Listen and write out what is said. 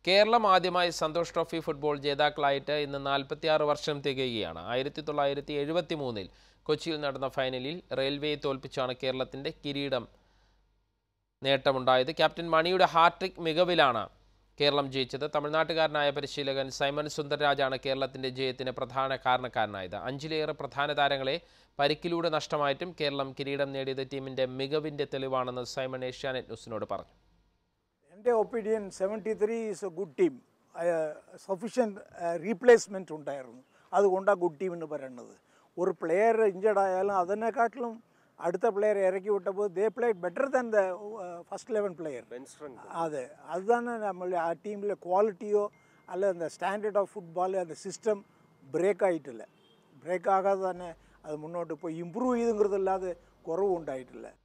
കേരളം ആദ്യമായി Santhosh trophy football ജേതാക്കളായിട്ട് ഇന്ന് നാൽപ്പത്തിയാറ് വർഷം തികയുകയാണ് ആയിരത്തി തൊള്ളായിരത്തി എഴുപത്തി മൂന്നിൽ കൊച്ചിയിൽ നടന്ന ഫൈനലിൽ റെയിൽവേയെ തോൽപ്പിച്ചാണ് കേരളത്തിൻ്റെ കിരീടം നേട്ടമുണ്ടായത് ക്യാപ്റ്റൻ മണിയുടെ ഹാട്രിക് മികവിലാണ് കേരളം ജയിച്ചത് തമിഴ്നാട്ടുകാരനായ പരിശീലകൻ സൈമൺ സുന്ദർരാജാണ് കേരളത്തിന്റെ ജയത്തിന് പ്രധാന കാരണക്കാരനായത് അഞ്ചിലേറെ പ്രധാന താരങ്ങളെ പരിക്കിലൂടെ നഷ്ടമായിട്ടും കേരളം കിരീടം നേടിയത് ടീമിന്റെ മികവിന്റെ തെളിവാണെന്ന് സൈമൺ ഏഷ്യാനെറ്റ് ന്യൂസിനോട് പറഞ്ഞു എൻ്റെ opinion seventy three is a good team sufficient replacement ഉണ്ടായിരുന്നു അതുകൊണ്ടാണ് ഗുഡ് ടീം എന്ന് പറയുന്നത് ഒരു പ്ലെയർ ഇഞ്ചേർഡ് ആയാലും അതിനെക്കാട്ടിലും അടുത്ത പ്ലെയർ ഇറക്കി വിട്ടപ്പോൾ they play better than the first eleven player അതെ അതുതാണ് നമ്മൾ ആ ടീമിലെ ക്വാളിറ്റിയോ അല്ല அந்த സ്റ്റാൻഡേർഡ് ഓഫ് ഫുട്ബോൾ அந்த സിസ്റ്റം ബ്രേക്ക് ആയിട്ടില്ല ബ്രേക്ക് ആകാതെ തന്നെ അത് മുന്നോട്ട് ഇപ്പോൾ ഇമ്പ്രൂവ് ചെയ്തുங்கிறതല്ലാതെ കുറവും ഉണ്ടായിട്ടില്ല